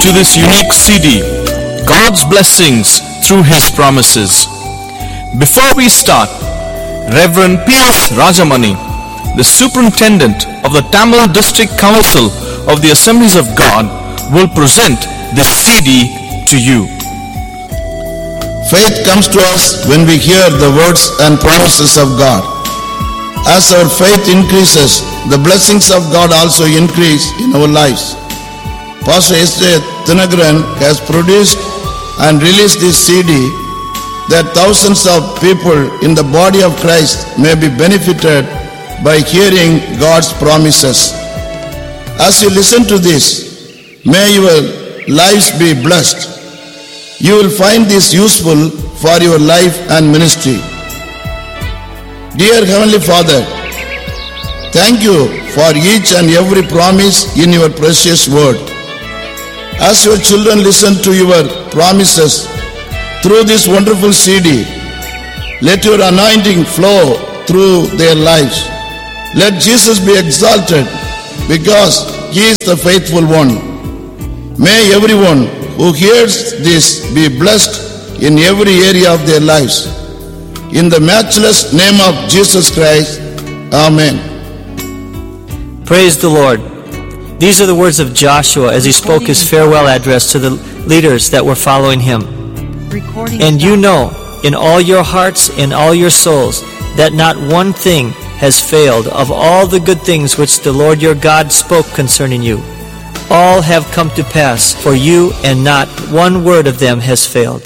to this unique CD, God's Blessings Through His Promises. Before we start, Reverend P.S. Rajamani, the Superintendent of the Tamil District Council of the Assemblies of God, will present this CD to you. Faith comes to us when we hear the words and promises of God. As our faith increases, the blessings of God also increase in our lives. Pastor S.J. Tinagran has produced and released this CD that thousands of people in the body of Christ may be benefited by hearing God's promises. As you listen to this, may your lives be blessed. You will find this useful for your life and ministry. Dear Heavenly Father, thank you for each and every promise in your precious word. As your children listen to your promises through this wonderful CD, let your anointing flow through their lives. Let Jesus be exalted because he is the faithful one. May everyone who hears this be blessed in every area of their lives. In the matchless name of Jesus Christ, Amen. Praise the Lord. These are the words of Joshua as he spoke his farewell address to the leaders that were following him. Recording And you stopped. know in all your hearts and all your souls that not one thing has failed of all the good things which the Lord your God spoke concerning you. All have come to pass for you, and not one word of them has failed.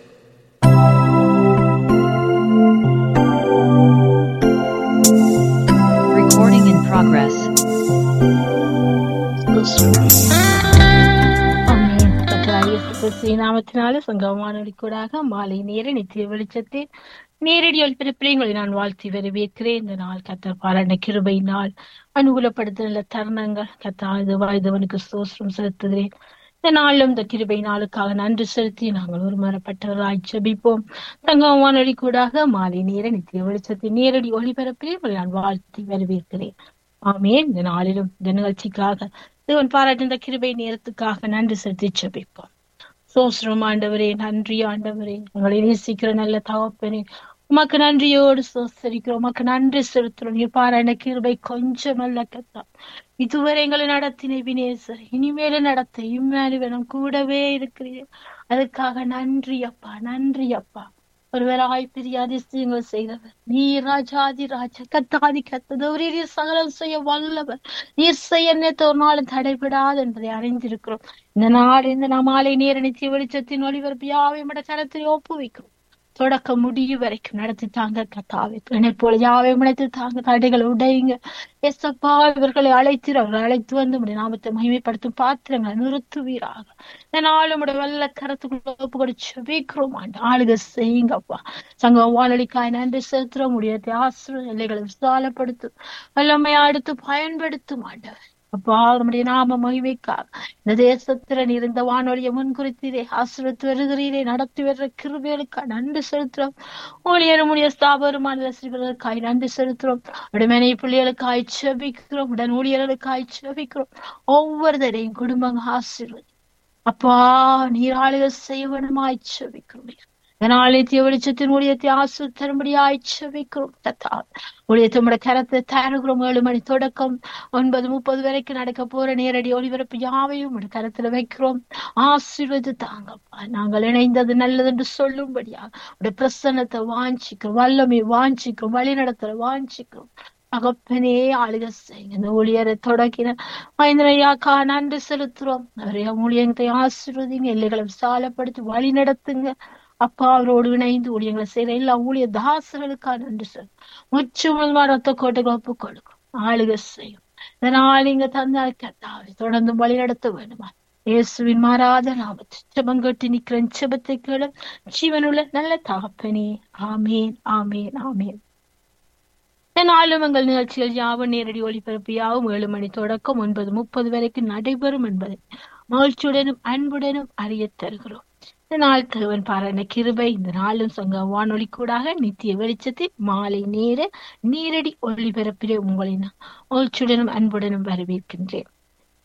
Recording in progress. ஆமென். கர்த்தராகிய இயேசு கிறிஸ்துவின் நாமத்தினாலே சங்கமானொலி கூடாக மாலை நேர நித்திய வெளிச்சத்தில் நேரடி ஒளிபரப்பிலே உங்களை நான் வாழ்த்தி வரவேற்கிறேன் இந்த நாள் கத்தர் பாராட்ட கிருபை நாள் அனுகூலப்படுத்துகிற தருணங்கள் கத்தாது வாய்தவனுக்கு சோஸ்திரம் செலுத்துகிறேன் இந்த நாளிலும் இந்த கிருபை நாளுக்காக நன்றி செலுத்தி நாங்கள் ஒருமரப்பட்டவர்களாய் ஜெபிப்போம் தங்கம் வானொலி கூடாக மாலை நேர நித்திய வெளிச்சத்தில் நேரடி ஒளிபரப்பிலே உங்களை நான் வாழ்த்தி வரவேற்கிறேன் ஆமென் இந்த நாளிலும் இந்த நிகழ்ச்சிக்காக தேவன் பாராட்டு இந்த கிருபை நேரத்துக்காக நன்றி செலுத்தி ஜெபிப்போம் சோஸ்ரம் ஆண்டவரே நன்றி ஆண்டவரே உங்களை நேசிக்கிற நல்ல தகப்பனே உமக்கு நன்றியோடு சோசரிக்கிறோம் உமக்கு நன்றி செலுத்துறோம் நீ பாராட்ட கிருபை கொஞ்சம் அல்ல கத்தா இதுவரை எங்களை நடத்தின வினேசர் இனிமேல நடத்த இம்மானுவனம் கூடவே இருக்கிறீர் அதுக்காக நன்றி அப்பா நன்றி அப்பா ஒருவராய் பெரிய அதிசயங்கள் செய்தவர் நீ ராஜாதி ராஜா கத்தாதி கத்ததவரே நீர் சகலம் செய்ய வல்லவர் நீர் செய்ய நேற்று ஒரு நாளும் தடைபடாது என்பதை அறிந்திருக்கிறோம் இந்த நாள் இந்த நாம் மாலை நேர நித்திய வெளிச்சத்தின் ஒளிபரப்பு யாவையும் கரத்தில் ஒப்புவிக்கிறோம் தொடக்க முடிவு வரைக்கும் நடத்தி தாங்க கத்தாவே என்னை போல யாவையும் நடத்தி தாங்க தடைகளை உடையுங்க எஸ்அப்பா இவர்களை அழைத்து அவர்கள் அழைத்து வந்து உடைய நாமத்தை மகிமைப்படுத்தும் பாத்திரங்களை நிறுத்துவீராக இந்த நாள் உடைய வெள்ள கரத்துக்குள்ள ஒப்பு கொடுத்து வீக்கிறோம் ஆண்டு ஆளுக செய்யுங்கப்பா சங்க வானொலிக்காய் நன்றி செலுத்துறோம் முடியாத ஆசிரியர் எல்லைகளை விசாலப்படுத்தும் வல்லமையா அடுத்து பயன்படுத்தும் ஆண்டவர் அப்பா நம்முடைய நாம மகிமைக்காக இந்த தேசத்துல நீர் இந்த வானொலியை முன்குறித்தீரே ஆசிரியத்து வருகிறீரே நடத்தி வர்ற கிருபைகளுக்காக நன்றி செலுத்துறோம் ஊழியரும் உடைய ஸ்தாபருமான சிறுவர்களுக்காய் நன்றி செலுத்துறோம் உடமனை பிள்ளைகளுக்காய் செபிக்கிறோம் உடன் ஊழியர்களுக்காய் செபிக்கிறோம் ஒவ்வொருத்தரையும் குடும்பங்க ஆசீர்வதி அப்பா நீர் ஆளுகள் செய்ய வேணுமாய் செபிக்கிறோம் இதனாலேத்திய வெளிச்சத்தின் ஊழியத்தை ஆசு தரும்படியாய் செபிக்கிறோம் தத்தா ஊழியத்தை உடைய கரத்தை தருகிறோம் ஏழு மணி தொடக்கம் ஒன்பது முப்பது வரைக்கும் நடக்க போற நேரடி ஒளிபரப்பு யாவையும் உடைய கரத்துல வைக்கிறோம் ஆசீர்வதி தாங்கப்பா நாங்கள் இணைந்தது நல்லது என்று சொல்லும்படியா உடைய பிரசன்னத்தை வாஞ்சிக்கிறோம் வல்லமை வாஞ்சிக்கிறோம் வழி நடத்தல வாஞ்சிக்கிறோம் அகப்பனே ஆளுக செய்யுங்க இந்த ஊழியரை தொடக்கின மைந்தனையாக்கா நன்றி செலுத்துறோம் நிறைய ஊழியத்தை ஆசீர்வதிங்க எல்லைகளை விசாலப்படுத்தி வழி நடத்துங்க அப்பா அவரோடு இணைந்து ஊழியங்களை செய்யற எல்லா ஊழிய தாசர்களுக்காக நன்றி சொல் முச்சுமுழுமா ரத்த கோட்டைகளை ஒப்புக் கொடுக்கும் ஆளுக செய்யும் இதனால் நீங்க தந்தால் கத்தாவை தொடர்ந்து வழி நடத்த வேண்டுமா இயேசுவின் மாறாத நாமத்து செபங்கட்டி நிக்கிற செபத்தை கேளு ஜீவனுள்ள நல்ல தகப்பனே ஆமேன் ஆமேன் ஆமேன் நாளும் எங்கள் நிகழ்ச்சிகள் யாவும் நேரடி ஒளிபரப்பு யாவும் ஏழு மணி தொடக்கம் ஒன்பது முப்பது வரைக்கும் நடைபெறும் என்பதை மகிழ்ச்சியுடனும் அன்புடனும் அறிய தருகிறோம் இந்த நாள் தேவன் பாராட்ட கிருபை இந்த நாளும் சங்க வானொலி கூடாக நித்திய வெளிச்சத்தில் மாலை நேர நேரடி ஒளிபரப்பிலே உங்களை நான் மகிழ்ச்சியுடனும் அன்புடனும் வரவேற்கின்றேன்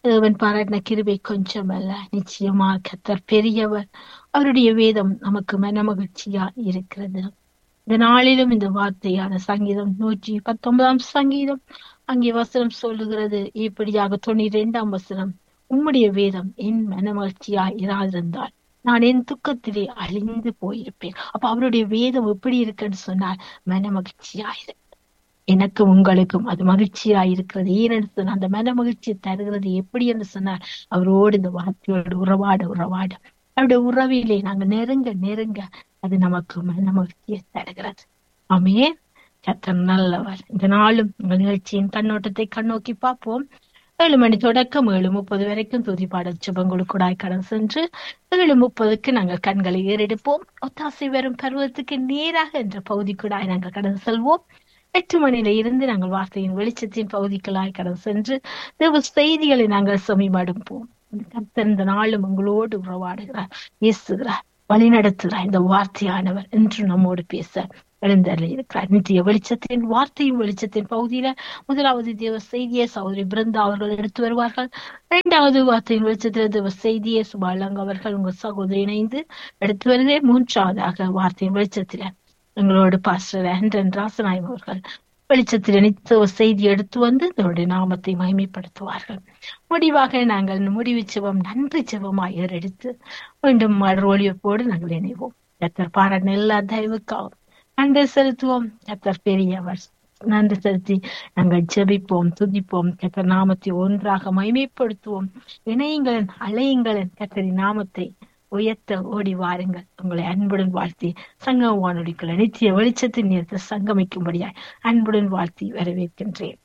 தேவன் பாராட்டின கிருபை கொஞ்சம் அல்ல நிச்சயமா கத்தர் பெரியவர் அவருடைய வேதம் நமக்கு மனமகிழ்ச்சியா இருக்கிறது இந்த நாளிலும் இந்த வார்த்தையான சங்கீதம் நூற்றி பத்தொன்பதாம் சங்கீதம் அங்கே வசனம் சொல்லுகிறது இப்படியாக தொண்ணூற்றி இரண்டாம் வசனம் உம்முடைய வேதம் என் மனமகிழ்ச்சியா இராதிருந்தால் நான் என் துக்கத்திலே அழிந்து போயிருப்பேன் அப்ப அவருடைய வேதம் எப்படி இருக்குன்னு சொன்னால் மனமகிழ்ச்சியா இருக்கு எனக்கும் உங்களுக்கும் அது மகிழ்ச்சியா இருக்கிறது ஏனென்று சொன்னால் அந்த மன மகிழ்ச்சியை தருகிறது எப்படி என்று சொன்னால் அவரோடு இந்த வார்த்தையோடு உறவாட உறவாட அவருடைய உறவிலே நாங்க நெருங்க நெருங்க அது நமக்கு மன மகிழ்ச்சியை தருகிறது ஆமே கத்தர் நல்லவர் இந்த நாளும் உங்கள் நிகழ்ச்சியின் கண்ணோட்டத்தை கண்ணோக்கி பார்ப்போம் ஏழு மணி தொடக்கம் ஏழு முப்பது வரைக்கும் துதிப்பாடல் சுபங்களுக்குடாய் கடன் சென்று ஏழு முப்பதுக்கு நாங்கள் கண்களை ஏறெடுப்போம் ஒத்தாசை வரும் பருவத்துக்கு நேராக என்ற பகுதிக்குடாய் நாங்கள் கடந்து செல்வோம் எட்டு மணியில இருந்து நாங்கள் வார்த்தையின் வெளிச்சத்தின் பகுதிகளாய் கடந்து சென்று தேவ செய்திகளை நாங்கள் செமிமடுப்போம் கர்த்தர் இந்த நாளும் உங்களோடு உறவாடுகிறார் பேசுகிறார் வழிநடத்துகிறார் இந்த வார்த்தையானவர் என்று நம்மோடு பேச எழுந்தருளி இருக்கிறார் நித்திய வெளிச்சத்தின் வார்த்தையும் வெளிச்சத்தின் பகுதியில முதலாவது தேவ செய்தியை சௌதரி பிருந்தா அவர்கள் எடுத்து வருவார்கள் இரண்டாவது வார்த்தையின் வெளிச்சத்தில் தேவ செய்தியை சுபாலங்க அவர்கள் உங்கள் சகோதரி இணைந்து எடுத்து வருதே மூன்றாவதாக வார்த்தையின் வெளிச்சத்தில எங்களோடு பாஸ்டர் ஆண்டன் ராசநாயம் அவர்கள் வெளிச்சத்தில் நித்தவ செய்தி எடுத்து வந்து இதனுடைய நாமத்தை மகிமைப்படுத்துவார்கள் முடிவாக நாங்கள் முடிவு செவம் நன்றி செவமாய் ஏறெடுத்து மீண்டும் மலர் ஒளியப்போடு நாங்கள் இணைவோம் கத்தர் பாராட்டின எல்லா தயவுக்காகவும் நன்றி செலுத்துவோம் கத்தர் பெரியவர் நன்றி செலுத்தி நாங்கள் ஜெபிப்போம் துதிப்போம் கத்தர் நாமத்தை ஒன்றாக மகிமைப்படுத்துவோம் இணையுங்களின் அலையுங்களின் கத்தரின் நாமத்தை உயர்த்த ஓடி வாருங்கள் உங்களை அன்புடன் வாழ்த்தி சங்க வானொலிக்குள்ள நித்திய வெளிச்சத்தின் நேரத்தை சங்கமிக்கும்படியாய் அன்புடன் வாழ்த்தி வரவேற்கின்றேன்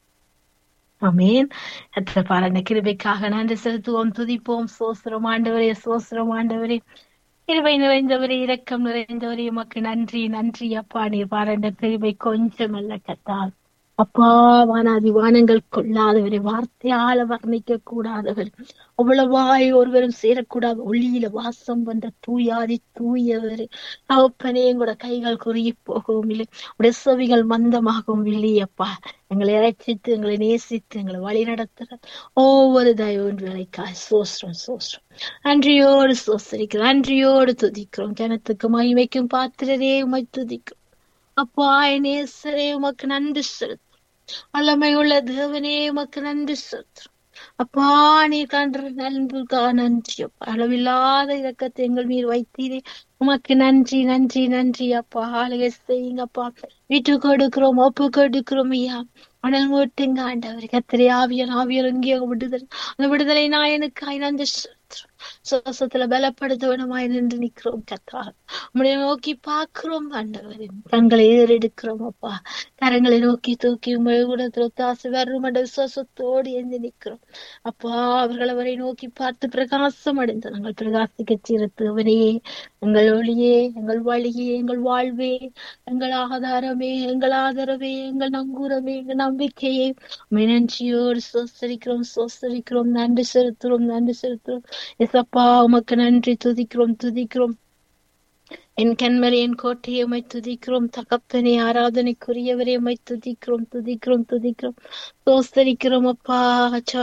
ஆமேன் அத்த பாராட்ட கிருபைக்காக நன்றி செலுத்துவோம் துதிப்போம் சோஸ்திரம் ஆண்டவரே சோஸ்திரம் ஆண்டவரே கிருபை நிறைந்தவரே இரக்கம் நிறைந்தவரே உமக்கு நன்றி நன்றி அப்பா நீர் பாராட்ட கிருபை கொஞ்சம் அல்ல கத்தால் அப்பா வானாதி வானங்கள் கொள்ளாதவரை வார்த்தையால வர்ணிக்க கூடாதவர் அவ்வளவாய் ஒருவரும் சேரக்கூடாது ஒளியில வாசம் வந்த தூயாதி தூயவர் அவப்பனே எங்களோட கைகள் குறுகி போகவும் இல்லை உடைய செவிகள் மந்தமாகவும் இல்லையப்பா எங்களை இறைச்சித்து எங்களை நேசித்து எங்களை வழி நடத்துற ஒவ்வொரு தயவுகளுக்காய் சோஸ்ரம் சோஸ்ரம் அன்றியோடு சோசரிக்கிறோம் அன்றியோடு துதிக்கிறோம் ஜனத்துக்கு மகிமைக்கும் பாத்திரரே உமை துதிக்கிறோம் அப்பா நேசரே உமக்கு நன்றி செலுத்தும் வல்லமை உள்ள தேவனே உமக்கு நன்றி செலுத்தும் அப்பா நீ கன்ற நண்புக்கா நன்றி அப்பா அளவில்லாத இறக்கத்தை எங்கள் மீது வைத்தீரே உமக்கு நன்றி நன்றி நன்றி அப்பா ஆளுகை செய்யுங்கப்பா வீட்டு கொடுக்கிறோம் ஒப்பு கொடுக்கிறோம் ஐயா அனல் மூட்டுங்க ஆண்டவர் கத்திரி ஆவியல் ஆவியல் இங்கே விடுதலை அந்த விடுதலை நாயனுக்காய் நன்றி செலுத்துறோம் சுவாசத்துல பலப்படுத்த வேணுமாய் நின்று நிக்கிறோம் கத்தா உடைய நோக்கி பாக்குறோம் ஆண்டவர் கண்களை ஏறெடுக்கிறோம் அப்பா கரங்களை நோக்கி தூக்கி உங்கள் கூட தாசு வரும் என்ற விசுவாசத்தோடு எந்த நிக்கிறோம் அப்பா அவர்கள் அவரை நோக்கி பார்த்து பிரகாசம் அடைந்து நாங்கள் பிரகாசிக்க சிறுத்துவனே எங்கள் ஒளியே எங்கள் வழியே எங்கள் வாழ்வே எங்கள் ஆதாரமே எங்கள் ஆதரவே எங்கள் நங்கூரமே எங்கள் நம்பிக்கையே நன்றியோடு சோசரிக்கிறோம் சோசரிக்கிறோம் நன்றி செலுத்துறோம் நன்றி செலுத்துறோம் எசப்பா உமக்கு நன்றி துதிக்கிறோம் துதிக்கிறோம் என் கண்மலை என் கோட்டையை உமை துதிக்கிறோம் தகப்பனே ஆராதனைக்குரியவரே உமை துதிக்கிறோம் துதிக்கிறோம் துதிக்கிறோம் சோஸ்தரிக்கிறோம் அப்பா